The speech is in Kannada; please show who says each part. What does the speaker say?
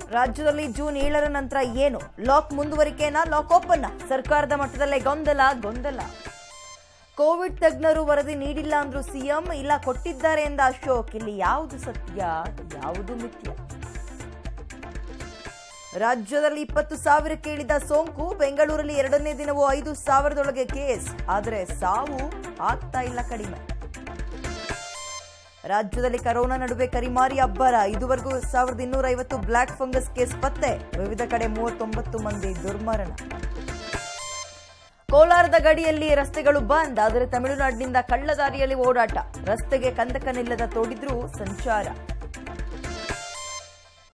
Speaker 1: ರಾಜ್ಯದಲ್ಲಿ ಜೂನ್ ಏಳರ ನಂತರ ಏನು ಲಾಕ್ ಮುಂದುವರಿಕೆನಾ ಲಾಕ್ ಓಪನ್ ಸರ್ಕಾರದ ಮಟ್ಟದಲ್ಲೇ ಗೊಂದಲ ಗೊಂದಲ ಕೋವಿಡ್ ತಜ್ಞರು ವರದಿ ನೀಡಿಲ್ಲ ಅಂದ್ರು ಸಿಎಂ ಇಲ್ಲ ಕೊಟ್ಟಿದ್ದಾರೆ ಎಂದ ಅಶೋಕ್ ಇಲ್ಲಿ ಯಾವುದು ಸತ್ಯ ಯಾವುದು ಮಿಥ್ಯ ರಾಜ್ಯದಲ್ಲಿ ಇಪ್ಪತ್ತು ಸಾವಿರಕ್ಕೆ ಇಳಿದ ಸೋಂಕು ಬೆಂಗಳೂರಲ್ಲಿ ಎರಡನೇ ದಿನವೂ ಐದು ಸಾವಿರದೊಳಗೆ ಕೇಸ್ ಆದರೆ ಸಾವು ಆಗ್ತಾ ಇಲ್ಲ ಕಡಿಮೆ ರಾಜ್ಯದಲ್ಲಿ ಕರೋನಾ ನಡುವೆ ಕರಿಮಾರಿ ಅಬ್ಬರ ಇದುವರೆಗೂ ಸಾವಿರದ ಇನ್ನೂರ ಐವತ್ತು ಬ್ಲ್ಯಾಕ್ ಫಂಗಸ್ ಕೇಸ್ ಪತ್ತೆ ವಿವಿಧ ಕಡೆ ಮೂವತ್ತೊಂಬತ್ತು ಮಂದಿ ದುರ್ಮರಣ ಕೋಲಾರದ ಗಡಿಯಲ್ಲಿ ರಸ್ತೆಗಳು ಬಂದ್ ಆದರೆ ತಮಿಳುನಾಡಿನಿಂದ ಕಳ್ಳದಾರಿಯಲ್ಲಿ ಓಡಾಟ ರಸ್ತೆಗೆ ಕಂದಕ ನಿಲ್ಲದ ತೋಡಿದ್ರೂ ಸಂಚಾರ